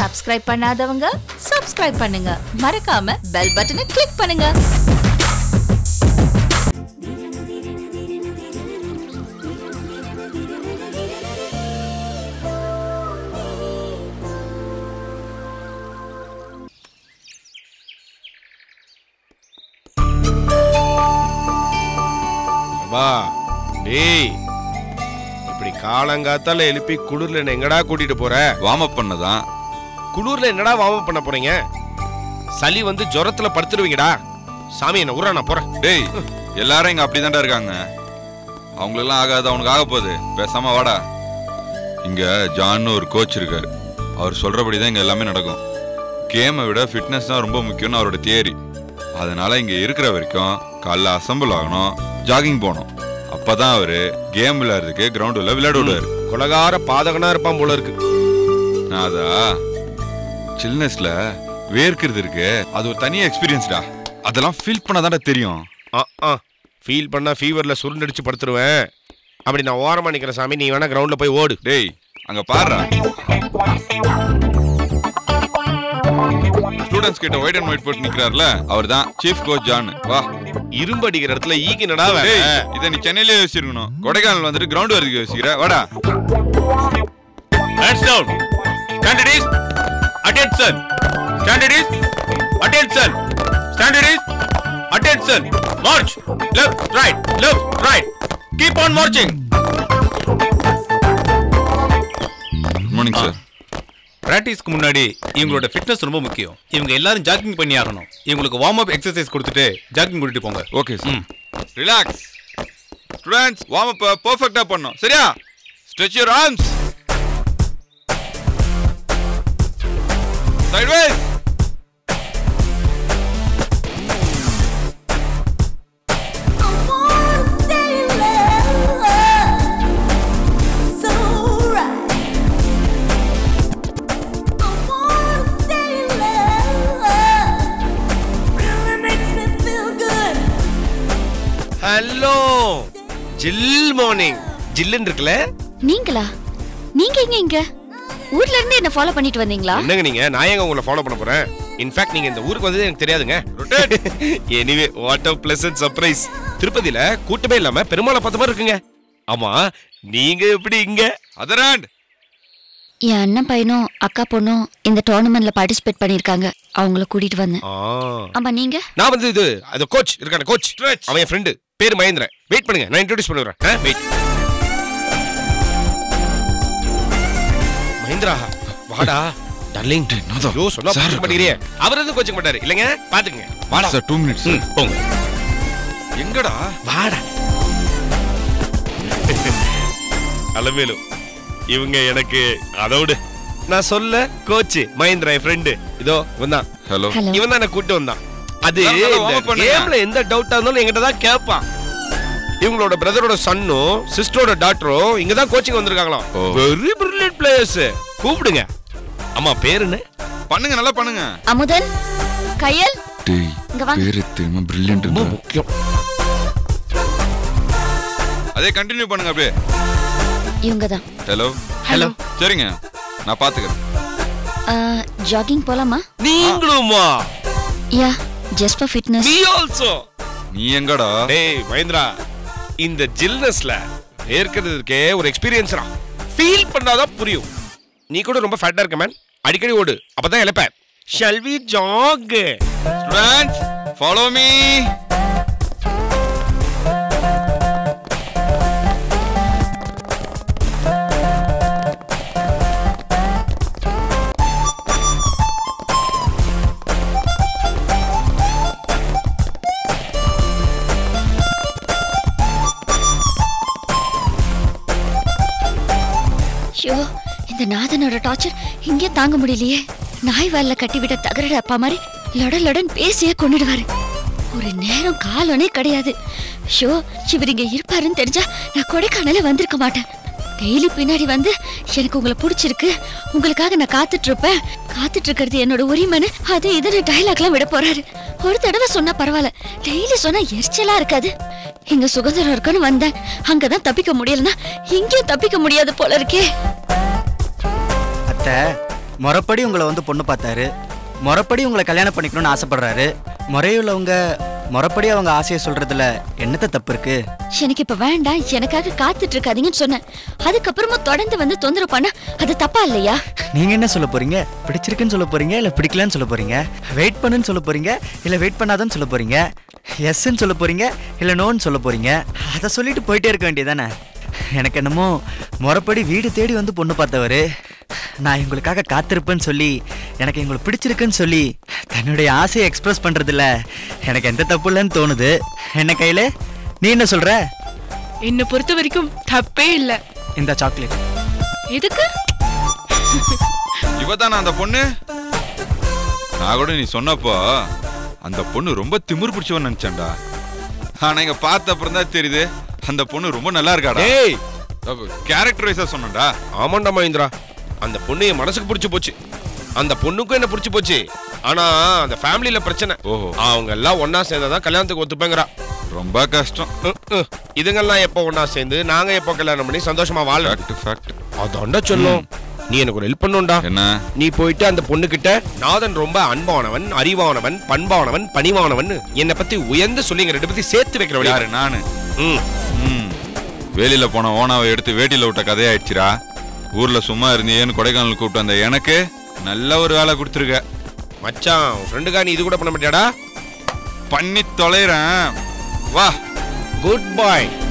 Subscribe பண்ணாதவங்க subscribe பண்ணுங்க மறக்காம பெல் பட்டனை கிளிக் பண்ணுங்க வா டேய் இப்படி காலங்காத்தால எழுப்பி குளிர்ல என்ன எங்கடா கூட்டிட்டு போற வார்ம் அப் பண்ணதான் குளிர்ல என்னடா வார்ம் பண்ண போறீங்க சளி வந்து ஜுரத்துல படுத்துருவீங்கடா சாமி என்ன உரா நான் போறேன் டேய் எல்லாரும் இங்க அப்படிதான்டா இருக்காங்க அவங்களுக்கெல்லாம் ஆகாது அவனுக்கு ஆக போகுது பேசாம வாடா இங்க ஜான்னு ஒரு கோச் இருக்காரு அவர் சொல்றபடி தான் இங்க எல்லாமே நடக்கும் கேமை விட ஃபிட்னஸ் தான் ரொம்ப முக்கியம்னு அவரோட தியரி அதனால இங்க இருக்கிற வரைக்கும் காலைல அசம்பிள் ஆகணும் ஜாகிங் போகணும் அப்பதான் அவரு கேம் விளையாடுறதுக்கு கிரவுண்டுல விளையாட விடுவாரு கொலகார பாதகனா இருப்பான் போல இருக்கு நான் அதா சில்னஸ்ல வேர்க்கிறது இருக்கு அது ஒரு தனி எக்ஸ்பீரியன்ஸ்டா அதெல்லாம் ஃபீல் பண்ணாதான்டா தெரியும் ஆ ஆ ஃபீல் பண்ணா ஃபீவர்ல சுருண்டடிச்சு படுத்துருவேன் அப்படி நான் ஓரமா நிக்கிறேன் சாமி நீ வேணா கிரவுண்ட்ல போய் ஓடு டேய் அங்க பாருடா ஸ்டூடண்ட்ஸ் கிட்ட ஒயிட் அண்ட் ஒயிட் போட்டு நிக்கிறார்ல அவர் தான் சீஃப் கோச் ஜான் வா இரும்பு அடிக்கிற இடத்துல ஈக்கு நடா டேய் இதை நீ சென்னையிலே யோசிச்சிருக்கணும் கொடைக்கானல் வந்துட்டு கிரவுண்ட் வரைக்கும் யோசிக்கிற வாடா Hands down. Standard is attention. Standard is attention. Standard is attention. March. Left, right, left, right. Keep on marching. Good morning sir பிராக்டிஸ்க்கு முன்னாடி இவங்களோட ஃபிட்னஸ் ரொம்ப முக்கியம் இவங்க எல்லாரும் ஜாக்கிங் பண்ணி ஆகணும் இவங்களுக்கு வார்ம் அப் எக்ஸசைஸ் கொடுத்துட்டு ஜாக்கிங் கூட்டிட்டு போங்க okay sir relax students warm up பெர்ஃபெக்ட்டா பண்ணோம் சரியா stretch your arms sideways hello ஜில் மார்னிங் ஜில்லுன்னு இருக்குல்ல நீங்களா நீங்க எங்க இங்க ஊர்ல இருந்து என்ன ஃபாலோ பண்ணிட்டு வந்தீங்களா என்னங்க நீங்க நான் ஏங்க உங்களை ஃபாலோ பண்ண போறேன் இன்ஃபேக்ட் நீங்க இந்த ஊருக்கு வந்தது எனக்கு தெரியாதுங்க anyway what a pleasant surprise திருப்பதியில கூட்டமே இல்லாம பெருமாளை பார்த்த மாதிரி இருக்குங்க ஆமா நீங்க எப்படி இங்க அதராண்ட் என் அண்ணன் பையனும் அக்கா பொண்ணும் இந்த டோர்னமெண்ட்ல பார்ட்டிசிபேட் பண்ணிருக்காங்க அவங்கள கூட்டிட்டு வந்தேன் ஆ. ஆமா நீங்க நான் வந்து இது அது கோச் இருக்கான கோச் அவன் என் ஃப்ரெண்டு பேர் மகேந்திரன் வெயிட் பண்ணுங்க நான் இன்ட்ரோடியூஸ் பண்ணுறேன் வெயிட் மகேந்திரா வாடா டார்லிங் நாதா. ஐயோ சொன்னா சார் புரிஞ்சுக்க மாட்டேங்கிறியே அவர் எதுவும் கோச்சிக்க மாட்டாரு இல்லைங்க பாத்துக்கங்க வாடா சார் டூ மினிட்ஸ் ம், போங்க எங்கடா வாடா அலமேலு இவங்க எனக்கு அதோடு நான் சொல்ல கோச் மகேந்திரா என் ஃப்ரெண்டு இதோ இவன் தான் ஹலோ ஹலோ இவன் தான் என்ன கூட்டு வந்தான் அது நல்லா நல்லா warm up இந்த பண்ணுங்க. கேம்ல எந்த டவுட்டா இருந்தாலும் என்கிட்ட தான் கேட்பான் இவங்களோட பிரதரோட சன்னும் சிஸ்டரோட டாக்டரும் இங்க தான் கோச்சிங் வந்திருக்காங்களாம் ஓ. வெரி பிரில்லியன்ட் பிளேயர்ஸ் கூப்பிடுங்க அம்மா பேர் என்ன பண்ணுங்க நல்லா பண்ணுங்க அமுதன் கையல் டேய் இங்க வாங்க. பேரு தெரியுமா பிரில்லியன்ட் ரொம்ப முக்கியம் அதே கண்டினியூ பண்ணுங்க அப்படியே இவங்க தான் ஹலோ ஹலோ சரிங்க நான் பாத்துக்கிறேன் ஜாகிங் போலாமா நீங்களுமா யா ஜஸ்ட் ஃபார் ஃபிட்னஸ் நீ ஆல்சோ நீ எங்கடா டேய் மகேந்திரா இந்த ஜில்னஸ்ல ஏற்கிறதுக்கே ஒரு எக்ஸ்பீரியன்ஸ்ரா ஃபீல் பண்ணாதான் புரியும் நீ கூட ரொம்ப ஃபேட்டா இருக்க மேன் அடிக்கடி ஓடு அப்பதான் இழப்ப shall we jog students follow me ஐயோ இந்த நாதனோட டார்ச்சர் இங்கே தாங்க முடியலையே நாய் வால்ல கட்டி விட்ட தகரட அப்பா மாதிரி லொட லொடன் பேசியே கொண்டுடுவாரு ஒரு நேரம் காலனே கிடையாது ஷோ இவர் இங்க இருப்பாருன்னு தெரிஞ்சா நான் கொடைக்கானல வந்திருக்க மாட்டேன் டெய்லி பின்னாடி வந்து எனக்கு உங்களை பிடிச்சிருக்கு உங்களுக்காக நான் காத்துட்டு இருப்பேன் காத்துட்டு இருக்கிறது என்னோட உரிமைன்னு அது இதுன்னு டைலாக்லாம் விட போறாரு ஒரு தடவை சொன்னா பரவாயில்ல டெய்லி சொன்னா எரிச்சலா இருக்காது இங்க சுதந்திரம் இருக்குன்னு வந்தேன் அங்கதான் தப்பிக்க முடியலன்னா இங்கேயும் தப்பிக்க முடியாது போல இருக்கே அத்தை முறைப்படி உங்களை வந்து பொண்ணு பார்த்தாரு முறைப்படி உங்களை கல்யாணம் பண்ணிக்கணும்னு ஆசைப்படுறாரு முறையுள்ளவங்க முறைப்படி அவங்க ஆசையை சொல்றதுல என்னத்த தப்பு இருக்கு எனக்கு இப்ப வேண்டாம் எனக்காக காத்துட்டு இருக்காதீங்கன்னு சொன்னேன் அதுக்கப்புறமா தொடர்ந்து வந்து தொந்தரவு பண்ண அது தப்பா இல்லையா நீங்க என்ன சொல்ல போறீங்க பிடிச்சிருக்குன்னு சொல்ல போறீங்க இல்ல பிடிக்கலன்னு சொல்ல போறீங்க வெயிட் பண்ணுன்னு சொல்ல போறீங்க இல்ல வெயிட் பண்ணாதன்னு சொல்ல போறீங்க எஸ்ன்னு சொல்ல போறீங்க இல்ல நோன்னு சொல்ல போறீங்க அதை சொல்லிட்டு போயிட்டே இருக்க வேண்டியதானே எனக்கு என்னமோ முறைப்படி வீடு தேடி வந்து பொண்ணு பார்த்தவரு நான் இவங்களுக்காக காத்திருப்பேன்னு சொல்லி எனக்கு எங்களை பிடிச்சிருக்குன்னு சொல்லி தன்னுடைய ஆசையை எக்ஸ்பிரஸ் பண்றதுல எனக்கு எந்த தப்பு இல்லைன்னு தோணுது என்ன கையில நீ என்ன சொல்ற என்னை பொறுத்த வரைக்கும் தப்பே இல்ல இந்த சாக்லேட் எதுக்கு இவ தானே அந்த பொண்ணு நான் கூட நீ சொன்னப்போ அந்த பொண்ணு ரொம்ப திமிரு பிடிச்சவன் நினைச்சேன்டா ஆனா இங்க பார்த்த அப்புறம் தான் தெரியுது அந்த பொண்ணு ரொம்ப நல்லா இருக்காடா ஏய் கேரக்டர் வைஸா சொன்னேன்டா ஆமாண்டா மகேந்திரா அந்த பொண்ணு என் மனசுக்கு பிடிச்சு போச்சு அந்த பொண்ணுக்கும் என்ன பிடிச்சு போச்சு ஆனா அந்த ஃபேமிலியில பிரச்சனை ஓஹோ. அவங்க எல்லாம் ஒண்ணா சேர்ந்தாதான் கல்யாணத்துக்கு ஒத்துப்பேங்கிறா ரொம்ப கஷ்டம் உம், உம். இதுங்கெல்லாம் எப்போ ஒண்ணா சேர்ந்து நாங்க எப்போ கல்யாணம் பண்ணி சந்தோஷமா வாழலாம் ஃபேக்ட் ஃபேக்ட் அதாண்டா சொல்லும் நீ எனக்கு ஒரு ஹெல்ப் பண்ணுண்டா என்ன நீ போயிட்டு அந்த பொண்ணு கிட்ட நாதன் ரொம்ப அன்பானவன் அறிவானவன் பண்பானவன் பணிவானவன் என்னை பத்தி உயர்ந்து சொல்லி எங்க ரெண்டு பத்தி சேர்த்து வைக்கிற வழி யாரு நானு ம் ம் வேலியில போன ஓனாவை எடுத்து வேட்டியில விட்ட கதையாயிடுச்சுடா ஊர்ல சும்மா இருந்தியேன்னு கொடைக்கானல் கூப்பிட்டு வந்த எனக்கு நல்ல ஒரு வேலை கொடுத்துருக்க மச்சான் உன் ஃப்ரெண்டுக்கா நீ இது கூட பண்ண மாட்டியாடா பண்ணி தொலைறேன் வா குட் பாய்